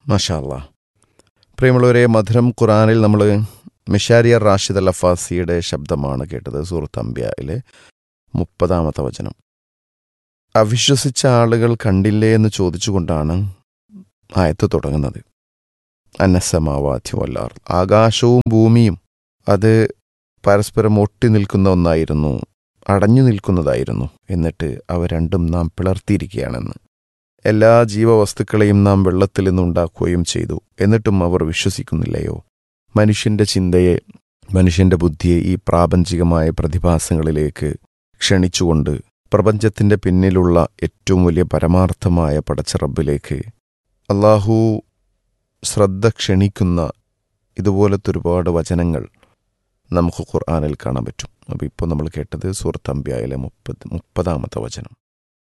മഷാല്ല പ്രിയമുള്ളവരെ മധുരം ഖുറാനിൽ നമ്മൾ മിഷാരിയ റാഷിദ് അൽ അഫാസിയുടെ ശബ്ദമാണ് കേട്ടത് സൂറത്ത് അംബ്യയിലെ മുപ്പതാമത്തെ വചനം അവിശ്വസിച്ച ആളുകൾ കണ്ടില്ലേ എന്ന് ചോദിച്ചുകൊണ്ടാണ് ആയത്ത് തുടങ്ങുന്നത് അന്നസമാവാധ്യമല്ലാർ ആകാശവും ഭൂമിയും അത് പരസ്പരം ഒട്ടി നിൽക്കുന്ന ഒന്നായിരുന്നു അടഞ്ഞു നിൽക്കുന്നതായിരുന്നു എന്നിട്ട് അവ രണ്ടും നാം പിളർത്തിയിരിക്കുകയാണെന്ന് എല്ലാ ജീവവസ്തുക്കളെയും നാം വെള്ളത്തിൽ നിന്നുണ്ടാക്കുകയും ചെയ്തു എന്നിട്ടും അവർ വിശ്വസിക്കുന്നില്ലയോ മനുഷ്യന്റെ ചിന്തയെ മനുഷ്യന്റെ ബുദ്ധിയെ ഈ പ്രാപഞ്ചികമായ പ്രതിഭാസങ്ങളിലേക്ക് ക്ഷണിച്ചുകൊണ്ട് പ്രപഞ്ചത്തിന്റെ പിന്നിലുള്ള ഏറ്റവും വലിയ പരമാർത്ഥമായ പടച്ചറബിലേക്ക് അള്ളാഹു ശ്രദ്ധ ക്ഷണിക്കുന്ന ഇതുപോലത്തെ ഒരുപാട് വചനങ്ങൾ നമുക്ക് ഖുർആാനിൽ കാണാൻ പറ്റും അപ്പോൾ ഇപ്പോൾ നമ്മൾ കേട്ടത് സൂറത്ത് അമ്പ്യായിലെ മുപ്പത് മുപ്പതാമത്തെ വചനം